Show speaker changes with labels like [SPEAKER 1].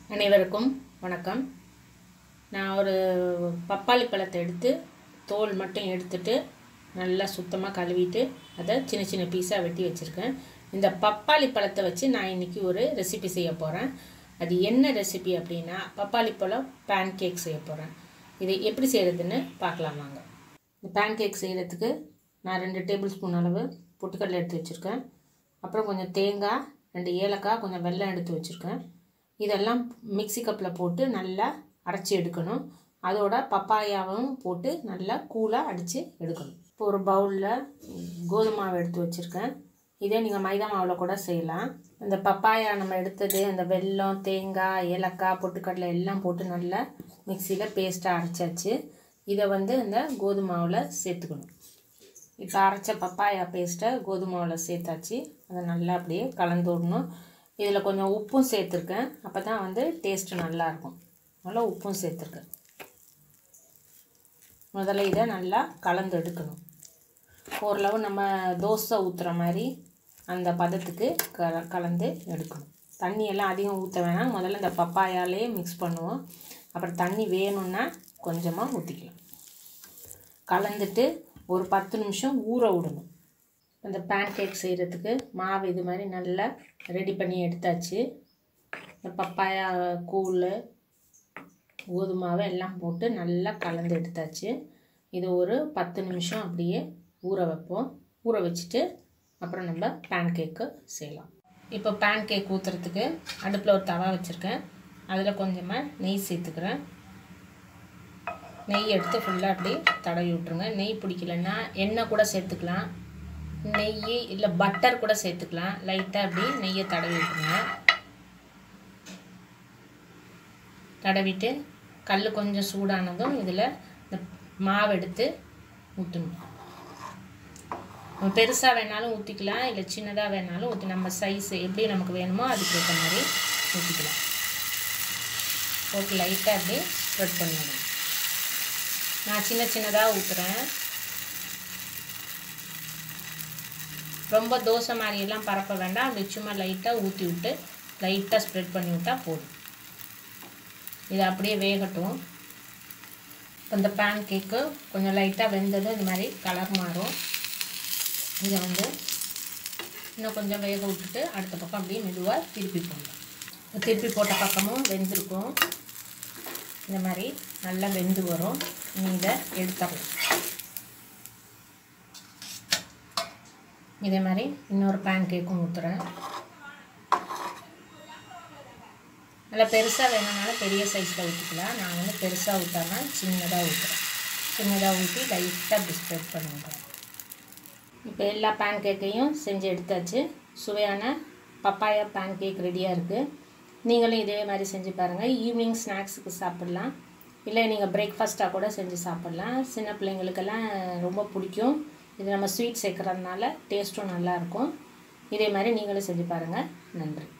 [SPEAKER 1] அனைவருக்கும் வணக்கம் நான் ஒரு பப்பாளி பழத்தை எடுத்து தோல் மட்டும் எடுத்துட்டு நல்லா சுத்தமாக கழுவிட்டு அதை சின்ன சின்ன பீஸாக வெட்டி வச்சுருக்கேன் இந்த பப்பாளி பழத்தை வச்சு நான் இன்றைக்கி ஒரு ரெசிபி செய்ய போகிறேன் அது என்ன ரெசிபி அப்படின்னா பப்பாளி பழம் பேன் கேக் செய்ய போகிறேன் இது எப்படி செய்கிறதுன்னு பார்க்கலாம் வாங்க இந்த பேன் கேக் செய்கிறதுக்கு நான் ரெண்டு டேபிள் ஸ்பூன் அளவு பொட்டுக்கடலை எடுத்து வச்சுருக்கேன் அப்புறம் கொஞ்சம் தேங்காய் ரெண்டு ஏலக்காய் கொஞ்சம் வெல்லம் எடுத்து வச்சுருக்கேன் இதெல்லாம் மிக்ஸி கப்பில் போட்டு நல்லா அரைச்சி எடுக்கணும் அதோட பப்பாயாவும் போட்டு நல்லா கூலாக அடித்து எடுக்கணும் இப்போ ஒரு பவுலில் கோதுமை மாவு எடுத்து வச்சுருக்கேன் இதே நீங்கள் மைதா மாவில் கூட செய்யலாம் இந்த பப்பாயா நம்ம எடுத்தது அந்த வெல்லம் தேங்காய் ஏலக்காய் பொட்டுக்கடலை எல்லாம் போட்டு நல்லா மிக்சியில் பேஸ்ட்டாக அரைச்சாச்சு இதை வந்து இந்த கோதுமை மாவில் சேர்த்துக்கணும் இப்போ அரைச்ச பப்பாயா பேஸ்ட்டை கோதுமை மாவில் சேர்த்தாச்சு அதை நல்லா அப்படியே கலந்து விடணும் இதில் கொஞ்சம் உப்பும் சேர்த்துருக்கேன் அப்போ தான் வந்து டேஸ்ட்டு நல்லாயிருக்கும் நல்லா உப்பும் சேர்த்துருக்கேன் முதல்ல இதை நல்லா கலந்து எடுக்கணும் ஓரளவு நம்ம தோசை ஊற்றுற மாதிரி அந்த பதத்துக்கு க கலந்து எடுக்கணும் தண்ணியெல்லாம் அதிகம் ஊற்ற வேணாம் முதல்ல இந்த பப்பாயாலே மிக்ஸ் பண்ணுவோம் அப்புறம் தண்ணி வேணும்னா கொஞ்சமாக ஊற்றிக்கலாம் கலந்துட்டு ஒரு பத்து நிமிஷம் ஊற விடணும் இந்த பேன் கேக் செய்கிறதுக்கு மாவு இது மாதிரி நல்லா ரெடி பண்ணி எடுத்தாச்சு இந்த பப்பாயா கூழ் கோதுமாவை எல்லாம் போட்டு நல்லா கலந்து எடுத்தாச்சு இது ஒரு பத்து நிமிஷம் அப்படியே ஊற வைப்போம் ஊற வச்சுட்டு அப்புறம் நம்ம பேன் கேக்கு செய்யலாம் இப்போ பேன் கேக் ஊற்றுறதுக்கு அடுப்பில் ஒரு தவா வச்சுருக்கேன் அதில் கொஞ்சமாக நெய் சேர்த்துக்கிறேன் நெய் எடுத்து ஃபுல்லாக அப்படி தடவி விட்ருங்க நெய் பிடிக்கலன்னா எண்ணெய் கூட சேர்த்துக்கலாம் நெய் இல்லை பட்டர் கூட சேர்த்துக்கலாம் லைட்டாக அப்படி நெய்யை தடவி விட்டுருங்க தடவிட்டு கல் கொஞ்சம் சூடானதும் இதில் இந்த மாவு எடுத்து ஊற்றணும் நம்ம பெருசாக வேணாலும் ஊற்றிக்கலாம் இல்லை சின்னதாக வேணாலும் ஊற்றி நம்ம சைஸ் எப்படி நமக்கு வேணுமோ அதுக்கு ஏற்ற மாதிரி ஊற்றிக்கலாம் போட்டு லைட்டாக அப்படியே ஸ்ப்ரெட் பண்ணிடணும் நான் சின்ன சின்னதாக ஊற்றுறேன் ரொம்ப தோசை மாதிரியெல்லாம் பரப்ப வேண்டாம் அப்படி சும்மா லைட்டாக ஊற்றி விட்டு லைட்டாக ஸ்ப்ரெட் பண்ணி விட்டால் போதும் இது அப்படியே வேகட்டும் இப்போ இந்த பேன் கேக்கு கொஞ்சம் லைட்டாக வெந்ததும் இந்த மாதிரி கலர் மாறும் இதை வந்து இன்னும் கொஞ்சம் வேக விட்டுட்டு அடுத்த பக்கம் அப்படியே மெதுவாக திருப்பி போடலாம் திருப்பி போட்ட பக்கமும் வெந்திருக்கும் இந்த மாதிரி நல்லா வெந்து வரும் நீ இதை எடுத்துடலாம் இதே மாதிரி இன்னொரு பேன் கேக்கும் ஊற்றுறேன் நல்லா பெருசாக வேணும்னாலும் பெரிய சைஸில் ஊற்றிக்கலாம் நான் வந்து பெருசாக ஊற்றாமல் சின்னதாக ஊற்றுறேன் சின்னதாக ஊற்றி லைட்டாக அப்படி ஸ்ப்ரெட் பண்ணிவிடுறேன் இப்போ எல்லா பேன் கேக்கையும் செஞ்சு எடுத்தாச்சு சுவையான பப்பாயா பேன் கேக் ரெடியாக இருக்குது நீங்களும் இதே மாதிரி செஞ்சு பாருங்கள் ஈவினிங் ஸ்நாக்ஸுக்கு சாப்பிட்லாம் இல்லை நீங்கள் பிரேக்ஃபாஸ்ட்டாக கூட செஞ்சு சாப்பிட்லாம் சின்ன பிள்ளைங்களுக்கெல்லாம் ரொம்ப பிடிக்கும் இது நம்ம ஸ்வீட் சேர்க்குறதுனால டேஸ்ட்டும் நல்லாயிருக்கும் இதே மாதிரி நீங்களும் செஞ்சு பாருங்கள் நன்றி